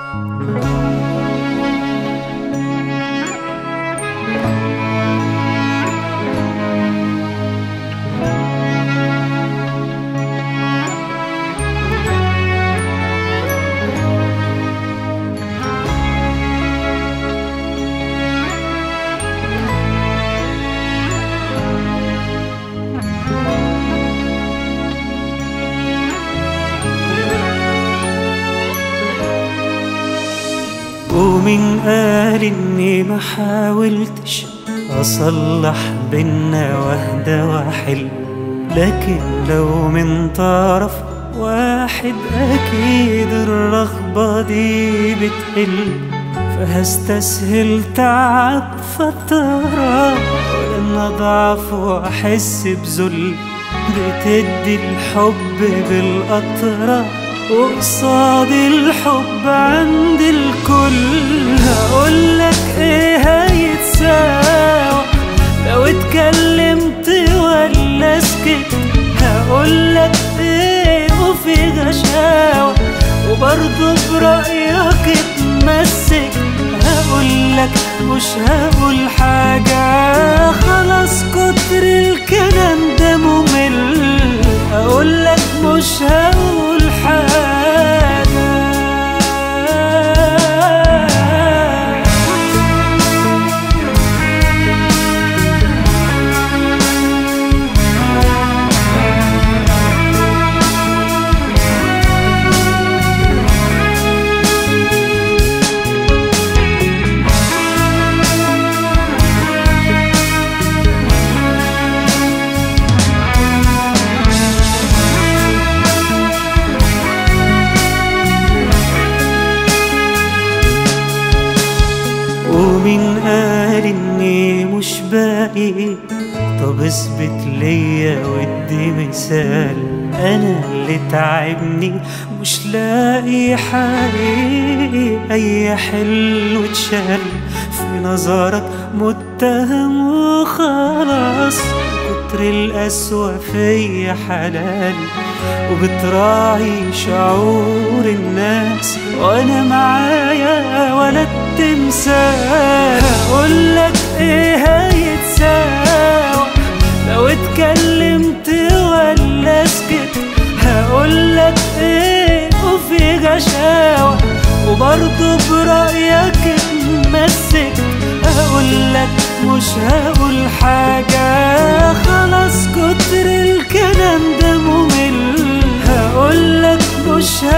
ومين قال اني ما حاولتش اصلح بينا واهدى واحل لكن لو من طرف واحد اكيد الرغبة دي بتقل فهستسهل تعب فترة ولما اضعف واحس بذل بتدي الحب بالقطره وقصاد الحب عند الكل هقولك ايه هيتساوى لو اتكلمت ولا سكت هقولك ايه وفي غشاوة وبرضه برأيك اتمسك هقولك مش هقول حاجة خلاص كتر الكلام ده ممل هقولك مش هقول حاجة ومين قال اني مش باقي طب اثبت ليا ودي مثال انا اللي تعبني مش لاقي حقيقي اي حلو اتشال في نظرك متهم وخلاص كتر القسوة فيا حلال وبتراعي شعور الناس وانا معايا ولا التمثال هقولك ايه هيتساوى لو اتكلمت ولا سكت هقولك ايه وفي غشاوة وبرضه برأيك اتمسكت هقولك مش هقول حاجة خلاص كتر الكلام ده ممل هقولك مش هقول